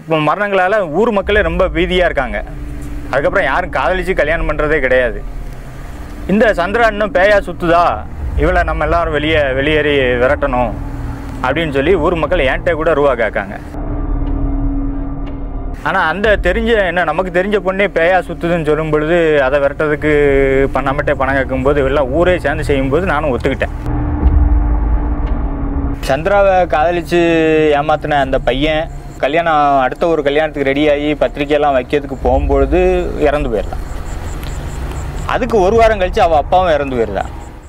இப்போ மரணங்களால் ஊர் மக்களே ரொம்ப பீதியாக இருக்காங்க அதுக்கப்புறம் யாரும் காதலிச்சு கல்யாணம் பண்ணுறதே கிடையாது இந்த சந்திரா இன்னும் பேயா சுத்துதா இவளை நம்ம எல்லாரும் வெளியே வெளியேறி விரட்டணும் அப்படின்னு சொல்லி ஊர் மக்கள் என்கிட்ட கூட ரூபா கேட்காங்க ஆனால் அந்த தெரிஞ்ச என்ன நமக்கு தெரிஞ்ச பொண்ணே பேயா சுத்துதுன்னு சொல்லும் பொழுது அதை விரட்டுறதுக்கு பண்ணாமட்டே பணம் கேட்கும்போது எல்லாம் ஊரே சேர்ந்து செய்யும்போது நானும் ஒத்துக்கிட்டேன் சந்திராவை காதலிச்சு ஏமாத்தின அந்த பையன் கல்யாணம் அடுத்த ஒரு கல்யாணத்துக்கு ரெடியாகி பத்திரிக்கையெல்லாம் வைக்கிறதுக்கு போகும்பொழுது இறந்து போயிடலாம் அதுக்கு ஒரு வாரம் கழிச்சு அவள் அப்பாவும் இறந்து போயிருந்தா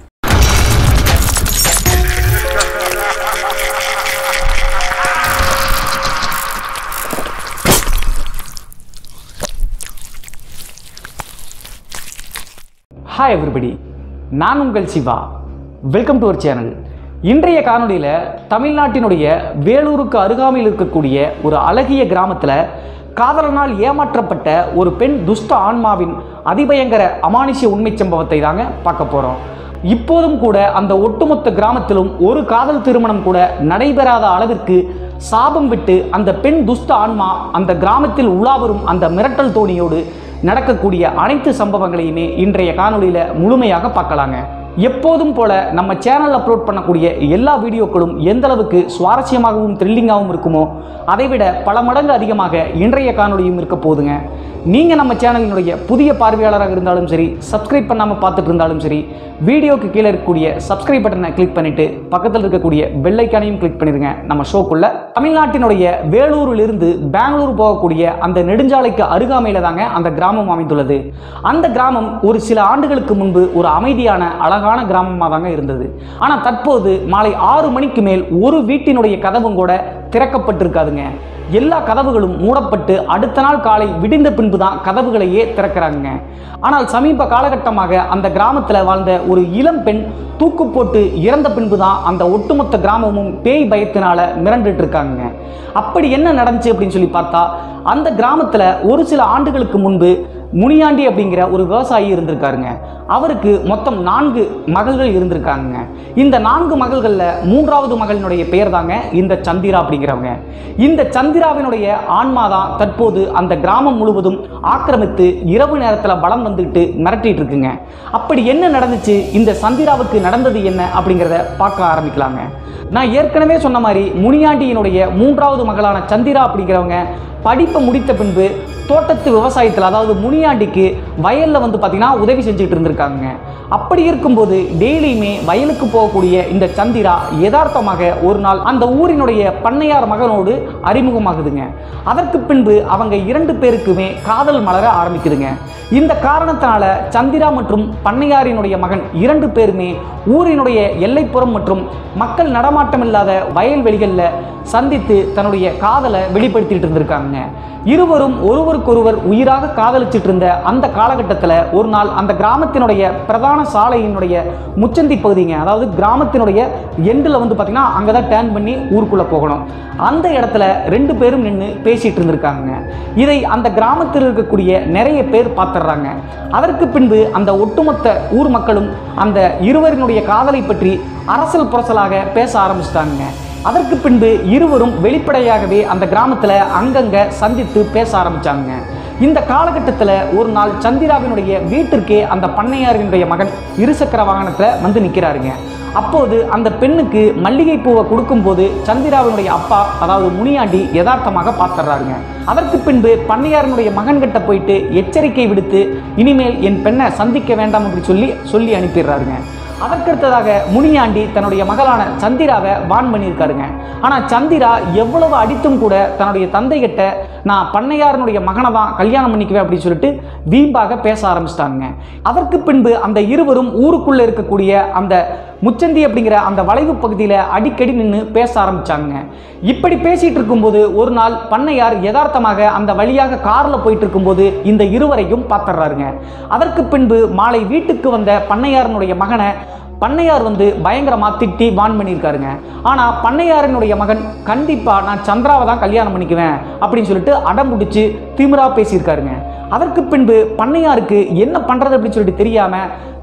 ஹாய் எவ்ரிபடி நான் உங்கள் Siva welcome to our channel இன்றைய காணொளியில் தமிழ்நாட்டினுடைய வேலூருக்கு அருகாமையில் இருக்கக்கூடிய ஒரு அழகிய கிராமத்தில் காதலனால் ஏமாற்றப்பட்ட ஒரு பெண் துஷ்ட ஆன்மாவின் அதிபயங்கர அமானுஷ்ய உண்மை சம்பவத்தை தாங்க பார்க்க போகிறோம் இப்போதும் கூட அந்த ஒட்டுமொத்த கிராமத்திலும் ஒரு காதல் திருமணம் கூட நடைபெறாத அளவிற்கு சாபம் விட்டு அந்த பெண் துஷ்ட ஆன்மா அந்த கிராமத்தில் உலாவரும் அந்த மிரட்டல் தோணியோடு நடக்கக்கூடிய அனைத்து சம்பவங்களையுமே இன்றைய காணொளியில் முழுமையாக பார்க்கலாங்க எப்போதும் போல நம்ம சேனல் அப்லோட் பண்ணக்கூடிய எல்லா வீடியோக்களும் எந்த அளவுக்கு சுவாரஸ்யமாகவும் த்ரில்லிங்காகவும் இருக்குமோ அதைவிட பல மடங்கு அதிகமாக இன்றைய காணொளியும் இருக்க போதுங்க நீங்கள் நம்ம சேனலினுடைய புதிய பார்வையாளராக இருந்தாலும் சரி சப்ஸ்கிரைப் பண்ணாமல் பார்த்துட்டு இருந்தாலும் சரி வீடியோக்கு கீழே இருக்கக்கூடிய சப்ஸ்கிரைப் பட்டனை கிளிக் பண்ணிட்டு பக்கத்தில் இருக்கக்கூடிய பெல் ஐக்கானையும் கிளிக் பண்ணிடுங்க நம்ம ஷோக்குள்ள தமிழ்நாட்டினுடைய வேலூரிலிருந்து பெங்களூர் போகக்கூடிய அந்த நெடுஞ்சாலைக்கு அருகாமையில் தாங்க அந்த கிராமம் அமைந்துள்ளது அந்த கிராமம் ஒரு சில ஆண்டுகளுக்கு முன்பு ஒரு அமைதியான அழகான கிராமமாக தாங்க இருந்தது ஆனால் தற்போது மாலை ஆறு மணிக்கு மேல் ஒரு வீட்டினுடைய கதவும் கூட திறக்கப்பட்டிருக்காதுங்க எல்லா கதவுகளும் மூடப்பட்டு அடுத்த நாள் காலை விடிந்த பின்பு தான் கதவுகளையே திறக்கிறாங்க ஆனால் சமீப காலகட்டமாக அந்த கிராமத்தில் வாழ்ந்த ஒரு இளம் பெண் தூக்கு போட்டு இறந்த பின்பு தான் அந்த ஒட்டுமொத்த கிராமமும் பேய் பயத்தினால மிரண்டுட்டு இருக்காங்க அப்படி என்ன நடந்துச்சு அப்படின்னு சொல்லி பார்த்தா அந்த கிராமத்தில் ஒரு சில ஆண்டுகளுக்கு முன்பு முனியாண்டி அப்படிங்கிற ஒரு விவசாயி இருந்திருக்காருங்க அவருக்கு மொத்தம் நான்கு மகள்கள் இருந்திருக்காங்க இந்த நான்கு மகள்களில் மூன்றாவது மகளினுடைய பெயர் தாங்க இந்த சந்திரா அப்படிங்கிறவங்க இந்த சந்திராவினுடைய ஆன்மா தான் தற்போது அந்த கிராமம் முழுவதும் ஆக்கிரமித்து இரவு நேரத்தில் பலம் வந்துட்டு மிரட்டிட்டு இருக்குங்க அப்படி என்ன நடந்துச்சு இந்த சந்திராவுக்கு நடந்தது என்ன அப்படிங்கிறத பார்க்க ஆரம்பிக்கலாங்க நான் ஏற்கனவே சொன்ன மாதிரி முனியாண்டியினுடைய மூன்றாவது மகளான சந்திரா அப்படிங்கிறவங்க படிப்பை முடித்த பின்பு தோட்டத்து விவசாயத்தில் அதாவது முனியாண்டிக்கு வயலில் வந்து பார்த்திங்கன்னா உதவி செஞ்சுட்டு இருந்திருக்காங்க அப்படி இருக்கும்போது டெய்லியுமே வயலுக்கு போகக்கூடிய இந்த சந்திரா யதார்த்தமாக ஒரு நாள் அந்த ஊரினுடைய பண்ணையார் மகனோடு அறிமுகமாகுதுங்க அதற்கு பின்பு அவங்க இரண்டு பேருக்குமே காதல் மலர ஆரம்பிக்குதுங்க இந்த காரணத்தினால சந்திரா மற்றும் பண்ணையாரினுடைய மகன் இரண்டு பேருமே ஊரினுடைய எல்லைப்புறம் மற்றும் மக்கள் நடமாட்டம் இல்லாத வயல்வெளிகளில் சந்தித்து தன்னுடைய காதலை வெளிப்படுத்திட்டு இருந்திருக்காங்க இருவரும் ஒருவருக்கொருவர் உயிராக காதலிச்சிட்டு இருந்த அந்த காலகட்டத்தில் ஒரு நாள் அந்த கிராமத்தினுடைய பிரதான சாலையினுடைய முச்சந்தி பகுதிங்க அதாவது கிராமத்தினுடைய எண்டில் வந்து பார்த்திங்கன்னா அங்கே தான் டேர்ன் பண்ணி ஊருக்குள்ளே போகணும் அந்த இடத்துல ரெண்டு பேரும் நின்று பேசிகிட்டு இருந்திருக்காங்க இதை அந்த கிராமத்தில் இருக்கக்கூடிய நிறைய பேர் பார்த்துடுறாங்க அதற்கு பின்பு அந்த ஒட்டுமொத்த ஊர் மக்களும் அந்த இருவரினுடைய காதலை பற்றி அரசல் புரசலாக பேச ஆரம்பிச்சிட்டாங்க அதற்கு பின்பு இருவரும் வெளிப்படையாகவே அந்த கிராமத்தில் அங்கங்க சந்தித்து பேச ஆரம்பிச்சாங்க இந்த காலகட்டத்தில் ஒரு நாள் சந்திராவினுடைய வீட்டிற்கே அந்த பண்ணையாரினுடைய மகன் இருசக்கர வாகனத்தில் வந்து நிற்கிறாருங்க அப்போது அந்த பெண்ணுக்கு மல்லிகை பூவை கொடுக்கும்போது சந்திராவினுடைய அப்பா அதாவது முனியாண்டி யதார்த்தமாக பார்த்துறாருங்க அதற்கு பின்பு பண்ணையாரினுடைய மகன்கிட்ட போயிட்டு எச்சரிக்கை விடுத்து இனிமேல் என் பெண்ணை சந்திக்க வேண்டாம் என்று சொல்லி சொல்லி அனுப்பிடுறாருங்க அதற்கடுத்ததாக முனியாண்டி தன்னுடைய மகளான சந்திராவை வான் பண்ணியிருக்காருங்க ஆனால் சந்திரா எவ்வளவு அடித்தும் கூட தன்னுடைய தந்தை கிட்ட நான் பண்ணையாரனுடைய மகனை தான் கல்யாணம் பண்ணிக்குவேன் அப்படின்னு சொல்லிட்டு வீம்பாக பேச ஆரம்பிச்சிட்டாங்க அதற்கு பின்பு அந்த இருவரும் ஊருக்குள்ளே இருக்கக்கூடிய அந்த முச்சந்தி அப்படிங்கிற அந்த வளைவு பகுதியில் அடிக்கடி நின்று பேச ஆரம்பிச்சாங்க இப்படி பேசிட்டு இருக்கும்போது ஒரு நாள் பண்ணையார் யதார்த்தமாக அந்த வழியாக காரில் போயிட்டு இருக்கும்போது இந்த இருவரையும் பார்த்துடுறாருங்க அதற்கு பின்பு மாலை வீட்டுக்கு வந்த பண்ணையாரனுடைய மகனை பண்ணையார் வந்து பயங்கரமா திட்டி வான் பண்ணியிருக்காருங்க ஆனால் பண்ணையாரனுடைய மகன் கண்டிப்பாக நான் சந்திராவை தான் கல்யாணம் பண்ணிக்குவேன் அப்படின்னு சொல்லிட்டு அடம் பிடிச்சி திமிரா பேசியிருக்காருங்க அதற்கு பின்பு பண்ணையாருக்கு என்ன பண்ணுறது அப்படின்னு சொல்லிட்டு தெரியாமல்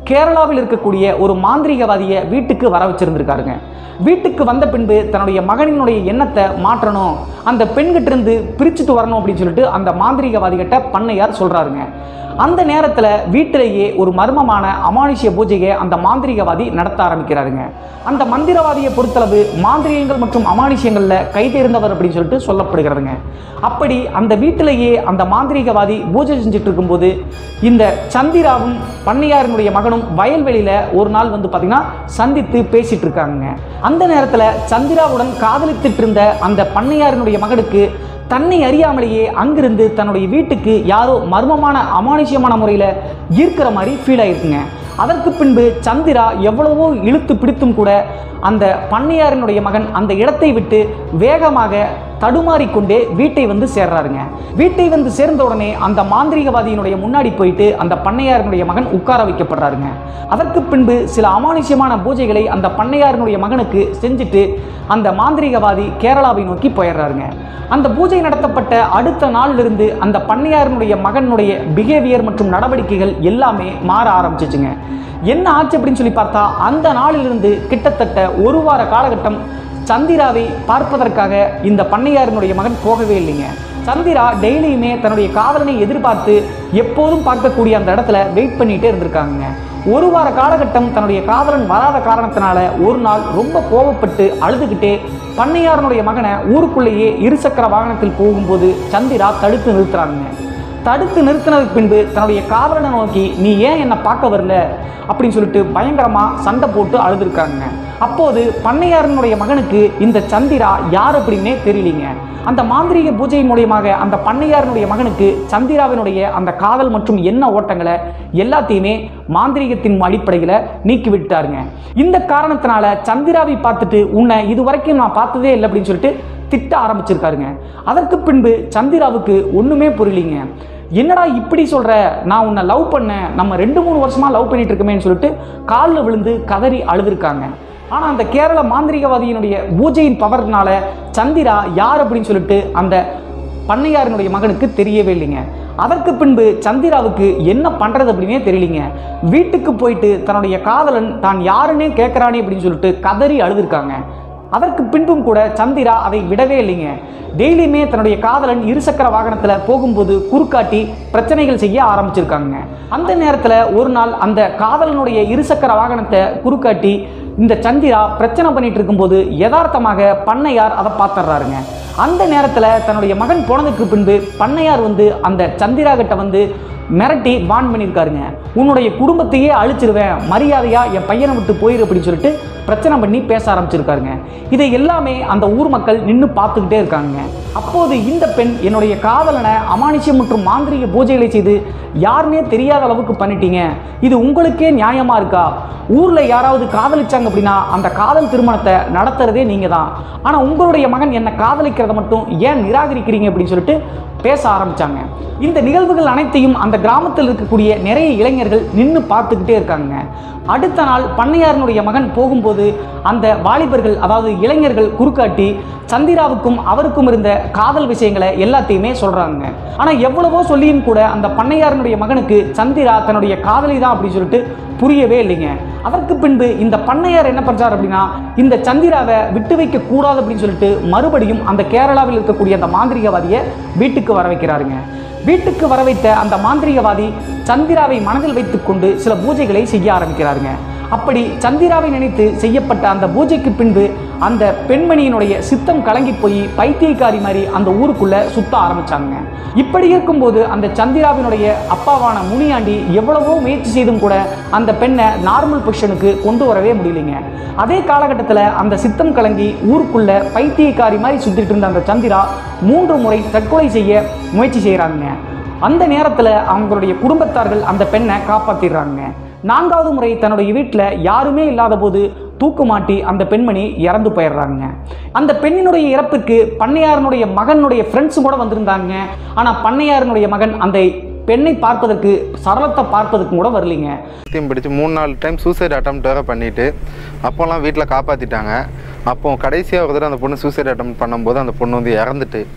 கேரளாவில் இருக்கக்கூடிய ஒரு மாந்திரிகவாதியை வீட்டுக்கு வர வச்சிருந்திருக்காருங்க வீட்டுக்கு வந்த பின்பு தன்னுடைய மகனினுடைய எண்ணத்தை மாற்றணும் அந்த பெண்கிட்ட இருந்து பிரிச்சுட்டு வரணும் அப்படின்னு சொல்லிட்டு அந்த மாந்திரிகவாதிகிட்ட பண்ணையார் சொல்றாருங்க அந்த நேரத்தில் வீட்டிலேயே ஒரு மர்மமான அமானுஷ்ய பூஜையை அந்த மாந்திரிகவாதி நடத்த ஆரம்பிக்கிறாருங்க அந்த மந்திரவாதியை பொறுத்தளவு மாந்திரிகங்கள் மற்றும் அமானுஷ்யங்களில் கைதேர்ந்தவர் அப்படின்னு சொல்லிட்டு சொல்லப்படுகிறதுங்க அப்படி அந்த வீட்டிலேயே அந்த மாந்திரிகவாதி பூஜை செஞ்சுட்டு இருக்கும்போது இந்த சந்திராவும் பண்ணையாரினுடைய மகனும் வயல்வெளியில் ஒரு நாள் வந்து பார்த்தீங்கன்னா சந்தித்து பேசிட்டு இருக்காங்க அந்த நேரத்தில் சந்திராவுடன் காதலித்துட்டு இருந்த அந்த பண்ணையாரினுடைய மகனுக்கு தன்னை அறியாமலேயே அங்கிருந்து தன்னுடைய வீட்டுக்கு யாரோ மர்மமான அமானுஷ்யமான முறையில் ஈர்க்கிற மாதிரி ஃபீல் ஆயிருக்குங்க அதற்கு பின்பு சந்திரா எவ்வளவோ இழுத்து பிடித்தும் கூட அந்த பண்ணையாரினுடைய மகன் அந்த இடத்தை விட்டு வேகமாக தடுமாறிக்கொண்டே வீட்டை வந்து சேர்றாருங்க வீட்டை வந்து சேர்ந்த உடனே அந்த மாந்திரிகவாதியினுடைய முன்னாடி போயிட்டு அந்த பண்ணையாரினுடைய மகன் உட்கார வைக்கப்படுறாருங்க அதற்கு பின்பு சில அமானுஷ்யமான பூஜைகளை அந்த பண்ணையாரினுடைய மகனுக்கு செஞ்சுட்டு அந்த மாந்திரிகவாதி கேரளாவை நோக்கி போயிடுறாருங்க அந்த பூஜை நடத்தப்பட்ட அடுத்த நாளிலிருந்து அந்த பண்ணையாரினுடைய மகனுடைய பிஹேவியர் மற்றும் நடவடிக்கைகள் எல்லாமே மாற ஆரம்பிச்சிச்சுங்க என்ன ஆச்சு அப்படின்னு சொல்லி பார்த்தா அந்த நாளிலிருந்து கிட்டத்தட்ட ஒரு வார காலகட்டம் சந்திராவை பார்ப்பதற்காக இந்த பண்ணையாரினுடைய மகன் போகவே இல்லைங்க சந்திரா டெய்லியுமே தன்னுடைய காதலனை எதிர்பார்த்து எப்போதும் பார்க்கக்கூடிய அந்த இடத்துல வெயிட் பண்ணிட்டே இருந்திருக்காங்க ஒரு வார காலகட்டம் தன்னுடைய காதலன் வராத காரணத்தினால ஒரு நாள் ரொம்ப கோபப்பட்டு அழுதுகிட்டே பண்ணையாரனுடைய மகனை ஊருக்குள்ளேயே இருசக்கர வாகனத்தில் போகும்போது சந்திரா தடுத்து நிறுத்துறாங்க தடுத்து நிறுத்தினதுக்கு பின்பு தன்னுடைய காதலனை நோக்கி நீ ஏன் என்னை பார்க்க வரல அப்படின்னு சொல்லிட்டு பயங்கரமாக சண்டை போட்டு அழுதுருக்காங்க அப்போது பண்ணையாரனுடைய மகனுக்கு இந்த சந்திரா யார் அப்படின்னே தெரியலீங்க அந்த மாந்திரீக பூஜை மூலியமாக அந்த பண்ணையாரனுடைய மகனுக்கு சந்திராவினுடைய அந்த காதல் மற்றும் எண்ண ஓட்டங்களை எல்லாத்தையுமே மாந்திரீகத்தின் அடிப்படையில் நீக்கி விட்டாருங்க இந்த காரணத்தினால சந்திராவை பார்த்துட்டு உன்னை இது வரைக்கும் நான் பார்த்ததே இல்லை அப்படின்னு சொல்லிட்டு திட்ட ஆரம்பிச்சிருக்காருங்க அதற்கு பின்பு சந்திராவுக்கு ஒன்றுமே புரியலிங்க என்னடா இப்படி சொல்ற நான் உன்னை லவ் பண்ணேன் நம்ம ரெண்டு மூணு வருஷமா லவ் பண்ணிட்டு இருக்கமேன்னு சொல்லிட்டு காலில் விழுந்து கதறி அழுதுருக்காங்க ஆனால் அந்த கேரள மாந்திரிகவாதியினுடைய பூஜையின் பவர்னால சந்திரா யார் அப்படின்னு சொல்லிட்டு அந்த பண்ணையாரினுடைய மகனுக்கு தெரியவே இல்லைங்க அதற்கு பின்பு சந்திராவுக்கு என்ன பண்றது அப்படின்னே தெரியலிங்க வீட்டுக்கு போயிட்டு தன்னுடைய காதலன் தான் யாருன்னே கேட்குறானே அப்படின்னு சொல்லிட்டு கதறி அழுதுருக்காங்க அதற்கு பின்பும் கூட சந்திரா அதை விடவே இல்லைங்க டெய்லியுமே தன்னுடைய காதலன் இருசக்கர வாகனத்தில் போகும்போது குறுக்காட்டி பிரச்சனைகள் செய்ய ஆரம்பிச்சிருக்காங்க அந்த நேரத்தில் ஒரு நாள் அந்த காதலனுடைய இருசக்கர வாகனத்தை குறுக்காட்டி இந்த சந்திரா பிரச்சனை பண்ணிட்டு இருக்கும்போது யதார்த்தமாக பண்ணையார் அதை பார்த்துடுறாருங்க அந்த நேரத்தில் தன்னுடைய மகன் போனதுக்கு பின்பு பண்ணையார் வந்து அந்த சந்திரா கிட்ட வந்து மிரட்டி வான் பண்ணியிருக்காருங்க உன்னுடைய குடும்பத்தையே அழிச்சிருவேன் மரியாதையா என் பையனை விட்டு போயிரு அப்படின்னு சொல்லிட்டு பிரச்சனை பண்ணி பேச ஆரம்பிச்சிருக்காருங்க இதை எல்லாமே அந்த ஊர் மக்கள் நின்று பார்த்துக்கிட்டே இருக்காங்க அப்போது இந்த பெண் என்னுடைய காதலனை அமானுஷ்யம் மற்றும் மாந்திரீக பூஜைகளை செய்து யாருன்னே தெரியாத அளவுக்கு பண்ணிட்டீங்க இது உங்களுக்கே நியாயமா இருக்கா ஊர்ல யாராவது காதலிச்சாங்க அப்படின்னா அந்த காதல் திருமணத்தை நடத்துறதே நீங்க தான் ஆனா உங்களுடைய மகன் என்னை காதலிக்கிறத மட்டும் ஏன் நிராகரிக்கிறீங்க அப்படின்னு சொல்லிட்டு பேச ஆரம்பிச்சாங்க இந்த நிகழ்வுகள் அனைத்தையும் அந்த கிராமத்தில் இருக்கக்கூடிய நிறைய இளைஞர்கள் நின்று பார்த்துக்கிட்டே இருக்காங்க அடுத்த நாள் பண்ணையாரனுடைய மகன் போகும்போது அந்த வாலிபர்கள் அதாவது இளைஞர்கள் குறுக்காட்டி சந்திராவுக்கும் அவருக்கும் இருந்த காதல் விஷயங்களை எல்லாத்தையுமே சொல்றாங்க ஆனா எவ்வளவோ சொல்லியும் கூட அந்த பண்ணையாரனுடைய மகனுக்கு சந்திரா தன்னுடைய காதலி தான் அப்படின்னு சொல்லிட்டு புரியவே இல்லைங்க அதற்கு பின்பு இந்த பண்ணையார் என்ன பண்றாரு அப்படின்னா இந்த சந்திராவை விட்டு வைக்க கூடாது அப்படின்னு சொல்லிட்டு மறுபடியும் அந்த கேரளாவில் இருக்கக்கூடிய அந்த மாந்திரிகவாதியை வீட்டுக்கு வர வைக்கிறாருங்க வீட்டுக்கு வர வைத்த அந்த மாந்திரிகவாதி சந்திராவை மனதில் வைத்துக்கொண்டு சில பூஜைகளை செய்ய ஆரம்பிக்கிறாருங்க அப்படி சந்திராவை நினைத்து செய்யப்பட்ட அந்த பூஜைக்கு பின்பு அந்த பெண்மணியினுடைய சித்தம் கலங்கி போய் பைத்தியக்காரி மாதிரி அந்த ஊருக்குள்ள சுத்த ஆரம்பிச்சாங்க இப்படி இருக்கும்போது அந்த சந்திராவினுடைய அப்பாவான முனியாண்டி எவ்வளவோ முயற்சி செய்தும் கூட அந்த பெண்ணை நார்மல் பொசிஷனுக்கு கொண்டு வரவே முடியலைங்க அதே காலகட்டத்தில் அந்த சித்தம் கலங்கி ஊருக்குள்ள பைத்தியக்காரி மாதிரி சுத்திட்டு இருந்த அந்த சந்திரா மூன்று முறை தற்கொலை செய்ய முயற்சி செய்கிறாங்க அந்த நேரத்தில் அவங்களுடைய குடும்பத்தார்கள் அந்த பெண்ணை காப்பாற்றிடுறாங்க நான்காவது முறை தன்னுடைய வீட்டில் யாருமே இல்லாத போது தூக்கு மாட்டி அந்த பெண்மணி இறந்து போயிடுறாங்க அந்த பெண்ணினுடைய இறப்புக்கு பண்ணையாரனுடைய மகனுடைய ஃப்ரெண்ட்ஸும் கூட வந்திருந்தாங்க ஆனால் பண்ணையாரனுடைய மகன் அந்த பெண்ணை பார்ப்பதற்கு சரளத்தை பார்ப்பதற்கு கூட வரலைங்க பைத்தியம் பிடிச்சி மூணு நாலு டைம் சூசைட் அட்டம் வேறு பண்ணிவிட்டு அப்போல்லாம் வீட்டில் காப்பாற்றிட்டாங்க அப்போ கடைசியாக ஒரு தடவை அந்த பொண்ணு சூசைட் அட்டம் பண்ணும்போது அந்த பொண்ணு வந்து இறந்துட்டு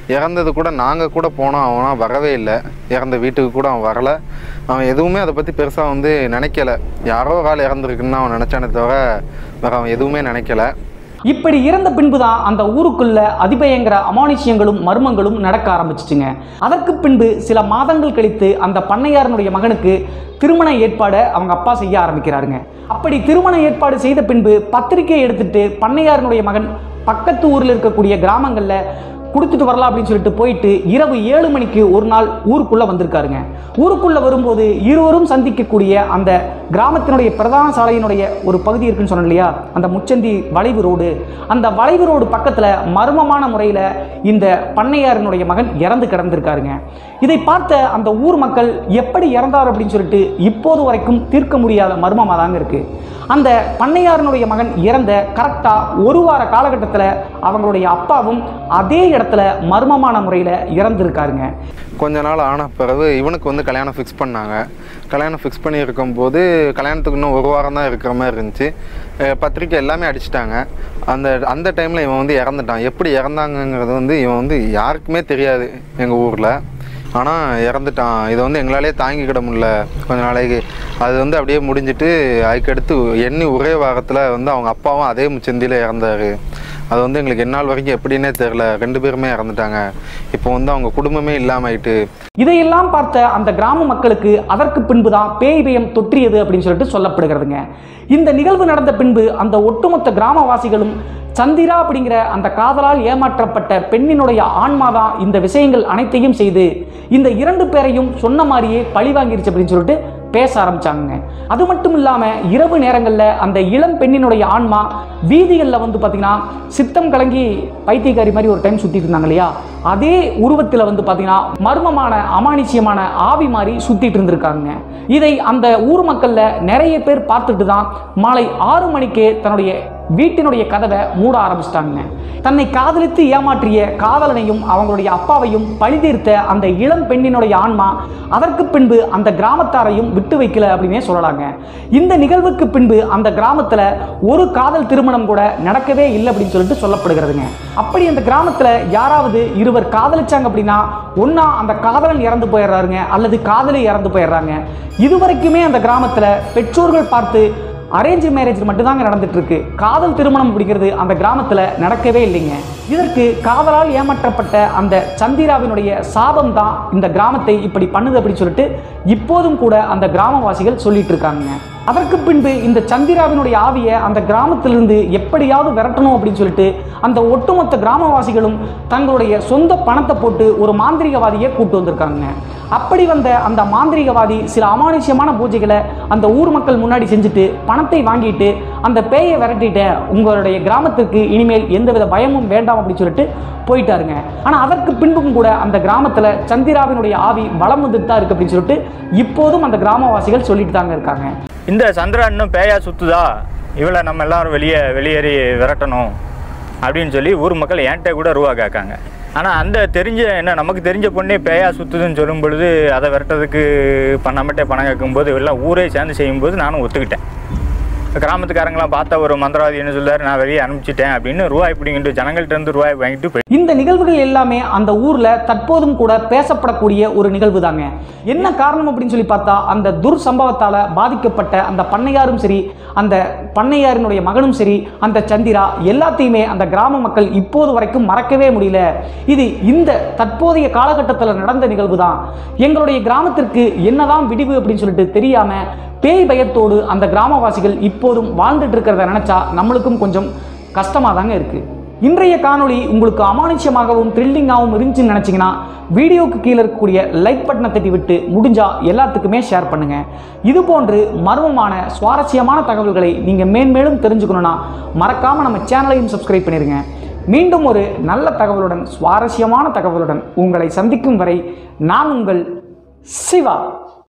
இறந்தது கூட நாங்கள் கூட போனோம் அவனா வரவே இல்லை இறந்த வீட்டுக்கு கூட அவன் வரலை அவன் எதுவுமே அதை பற்றி பெருசாக வந்து நினைக்கல யாரோ ஒரு ஆள் இறந்துருக்குன்னு அவன் நினச்சானே தவிர வேறு அவன் எதுவுமே நினைக்கல இப்படி இறந்த பின்புதான் அந்த ஊருக்குள்ள அதிபயங்கர அமானுஷ்யங்களும் மர்மங்களும் நடக்க ஆரம்பிச்சிச்சுங்க அதற்கு பின்பு சில மாதங்கள் கழித்து அந்த பண்ணையாரனுடைய மகனுக்கு திருமண ஏற்பாடை அவங்க அப்பா செய்ய ஆரம்பிக்கிறாருங்க அப்படி திருமண ஏற்பாடு செய்த பின்பு பத்திரிக்கை எடுத்துட்டு பண்ணையாரனுடைய மகன் பக்கத்து ஊரில் இருக்கக்கூடிய கிராமங்களில் கொடுத்துட்டு வரலாம் அப்படின்னு சொல்லிட்டு போயிட்டு இரவு ஏழு மணிக்கு ஒரு நாள் ஊருக்குள்ள வந்திருக்காருங்க ஊருக்குள்ள வரும்போது இருவரும் சந்திக்கக்கூடிய அந்த கிராமத்தினுடைய பிரதான சாலையினுடைய ஒரு பகுதி இருக்குன்னு சொன்னேன் இல்லையா அந்த முச்சந்தி வளைவு ரோடு அந்த வளைவு ரோடு பக்கத்தில் மர்மமான முறையில் இந்த பண்ணையாரனுடைய மகன் இறந்து கிடந்திருக்காருங்க இதை பார்த்த அந்த ஊர் மக்கள் எப்படி இறந்தார் அப்படின்னு சொல்லிட்டு இப்போது வரைக்கும் தீர்க்க முடியாத மர்மமாக தாங்க இருக்கு அந்த பண்ணையாரனுடைய மகன் இறந்த கரெக்டாக ஒரு வார காலகட்டத்தில் அவங்களுடைய அப்பாவும் அதே இடத்துல மர்மமான முறையில் இறந்துருக்காருங்க கொஞ்ச நாள் ஆன பிறகு இவனுக்கு வந்து கல்யாணம் ஃபிக்ஸ் பண்ணாங்க கல்யாணம் ஃபிக்ஸ் பண்ணி இருக்கும்போது கல்யாணத்துக்கு இன்னும் ஒரு வாரம் தான் இருக்கிற மாதிரி இருந்துச்சு அஹ் பத்திரிக்கை எல்லாமே அடிச்சிட்டாங்க அந்த அந்த டைமில் இவன் வந்து இறந்துட்டான் எப்படி இறந்தாங்கங்கிறது வந்து இவன் வந்து யாருக்குமே தெரியாது எங்கள் ஊரில் ஆனால் இறந்துட்டான் இதை வந்து எங்களாலே தாங்கிக்கிட முடியல கொஞ்ச நாளைக்கு அது வந்து அப்படியே முடிஞ்சிட்டு அதுக்கடுத்து எண்ணி ஒரே வாரத்தில் வந்து அவங்க அப்பாவும் அதே முச்சந்தியில் இறந்தார் அது வந்து எங்களுக்கு எந்நாள் வரைக்கும் எப்படின்னே தெரில ரெண்டு பேருமே இறந்துட்டாங்க இப்போ வந்து அவங்க குடும்பமே இல்லாமல் ஆயிட்டு இதையெல்லாம் பார்த்த அந்த கிராம மக்களுக்கு அதற்கு பின்பு தான் பேய் பயம் தொற்றியது அப்படின்னு சொல்லிட்டு சொல்லப்படுகிறதுங்க இந்த நிகழ்வு நடந்த பின்பு அந்த ஒட்டுமொத்த கிராமவாசிகளும் சந்திரா அப்படிங்கிற அந்த காதலால் ஏமாற்றப்பட்ட பெண்ணினுடைய ஆன்மா தான் இந்த விஷயங்கள் அனைத்தையும் செய்து இந்த இரண்டு பேரையும் சொன்ன மாதிரியே பழி வாங்கிருச்சு அப்படின்னு சொல்லிட்டு பேச ஆரம்பிச்சாங்க அது மட்டும் இல்லாமல் இரவு நேரங்களில் அந்த இளம் பெண்ணினுடைய ஆன்மா வீதிகளில் வந்து பார்த்தீங்கன்னா சித்தம் கலங்கி பைத்தியக்காரி மாதிரி ஒரு டைம் சுற்றிட்டு இருந்தாங்க இல்லையா அதே உருவத்தில் வந்து பார்த்தீங்கன்னா மர்மமான அமானுஷ்யமான ஆவி மாதிரி சுற்றிட்டு இருந்திருக்காங்க இதை அந்த ஊர் மக்களில் நிறைய பேர் பார்த்துட்டு தான் மாலை ஆறு மணிக்கே தன்னுடைய வீட்டினுடைய கதவை மூட ஆரம்பிச்சிட்டாங்க தன்னை காதலித்து ஏமாற்றிய காதலனையும் அவங்களுடைய அப்பாவையும் பழிதீர்த்த அந்த இளம் பெண்ணினுடைய ஆன்மா அதற்கு பின்பு அந்த கிராமத்தாரையும் விட்டு வைக்கல அப்படின்னே சொல்லலாங்க இந்த நிகழ்வுக்கு பின்பு அந்த கிராமத்தில் ஒரு காதல் திருமணம் கூட நடக்கவே இல்லை அப்படின்னு சொல்லிட்டு சொல்லப்படுகிறதுங்க அப்படி அந்த கிராமத்தில் யாராவது இருவர் காதலிச்சாங்க அப்படின்னா ஒன்றா அந்த காதலன் இறந்து போயிடுறாருங்க அல்லது காதலி இறந்து போயிடுறாங்க இதுவரைக்குமே அந்த கிராமத்தில் பெற்றோர்கள் பார்த்து அரேஞ்ச் மேரேஜ் மட்டும்தாங்க நடந்துட்டு இருக்கு காதல் திருமணம் அப்படிங்கிறது அந்த கிராமத்தில் நடக்கவே இல்லைங்க இதற்கு காதலால் ஏமாற்றப்பட்ட அந்த சந்திராவினுடைய சாபம் தான் இந்த கிராமத்தை இப்படி பண்ணுது அப்படின்னு சொல்லிட்டு இப்போதும் கூட அந்த கிராமவாசிகள் சொல்லிட்டு இருக்காங்க அதற்கு பின்பு இந்த சந்திராவினுடைய ஆவியை அந்த கிராமத்திலிருந்து எப்படியாவது விரட்டணும் அப்படின்னு சொல்லிட்டு அந்த ஒட்டுமொத்த கிராமவாசிகளும் தங்களுடைய சொந்த பணத்தை போட்டு ஒரு மாந்திரிகவாதியை கூட்டு வந்திருக்காங்க அப்படி வந்த அந்த மாந்திரிகவாதி சில அமானுஷ்யமான பூஜைகளை அந்த ஊர் மக்கள் முன்னாடி செஞ்சுட்டு பணத்தை வாங்கிட்டு அந்த பேயை விரட்டிட்டு உங்களுடைய கிராமத்திற்கு இனிமேல் எந்தவித பயமும் வேண்டாம் அப்படின்னு சொல்லிட்டு போயிட்டாருங்க ஆனால் அதற்கு பின்பும் கூட அந்த கிராமத்தில் சந்திராவினுடைய ஆவி வளம் வந்துட்டு தான் இருக்கு அப்படின்னு சொல்லிட்டு இப்போதும் அந்த கிராமவாசிகள் சொல்லிட்டு தாங்க இருக்காங்க இந்த சந்திரா இன்னும் பேயா சுத்துதா இவளை நம்ம எல்லாரும் வெளியே வெளியேறி விரட்டணும் அப்படின்னு சொல்லி ஊர் மக்கள் என்கிட்ட கூட ரூபா கேட்காங்க ஆனால் அந்த தெரிஞ்ச என்ன நமக்கு தெரிஞ்ச பொண்ணே பேயா சுத்துதுன்னு சொல்லும் பொழுது அதை விரட்டுறதுக்கு பண்ணாமட்டே பணம் கேட்கும்போது எல்லாம் ஊரே சேர்ந்து செய்யும்போது நானும் ஒத்துக்கிட்டேன் கிராமத்துக்காரங்களாம் பார்த்தா ஒரு மந்திரவாதி என்ன சொல்றாரு நான் வெளியே அனுப்பிச்சிட்டேன் அப்படின்னு ரூபாய் பிடிங்கிட்டு ஜனங்கள்ட்ட இருந்து ரூபாய் வாங்கிட்டு போய் இந்த நிகழ்வுகள் எல்லாமே அந்த ஊர்ல தற்போதும் கூட பேசப்படக்கூடிய ஒரு நிகழ்வு தாங்க என்ன காரணம் அப்படின்னு சொல்லி பார்த்தா அந்த துர் சம்பவத்தால பாதிக்கப்பட்ட அந்த பண்ணையாரும் சரி அந்த பண்ணையாரினுடைய மகனும் சரி அந்த சந்திரா எல்லாத்தையுமே அந்த கிராம மக்கள் இப்போது வரைக்கும் மறக்கவே முடியல இது இந்த தற்போதைய காலகட்டத்தில் நடந்த நிகழ்வு தான் எங்களுடைய கிராமத்திற்கு என்னதான் விடிவு அப்படின்னு சொல்லிட்டு தெரியாம பேய் பயத்தோடு அந்த கிராமவாசிகள் இப்போதும் வாழ்ந்துட்டு இருக்கிறத நினைச்சா நம்மளுக்கும் கொஞ்சம் கஷ்டமாக தாங்க இருக்கு இன்றைய காணொளி உங்களுக்கு அமானுஷ்யமாகவும் த்ரில்லிங்காகவும் இருந்துச்சுன்னு நினச்சிங்கன்னா வீடியோக்கு கீழே இருக்கக்கூடிய லைக் பட்டனை தட்டி விட்டு முடிஞ்சா எல்லாத்துக்குமே ஷேர் பண்ணுங்க இது போன்று மர்மமான சுவாரஸ்யமான தகவல்களை நீங்கள் மேன்மேலும் தெரிஞ்சுக்கணும்னா மறக்காம நம்ம சேனலையும் சப்ஸ்கிரைப் பண்ணிருங்க மீண்டும் ஒரு நல்ல தகவலுடன் சுவாரஸ்யமான தகவலுடன் உங்களை சந்திக்கும் வரை நான் உங்கள் சிவா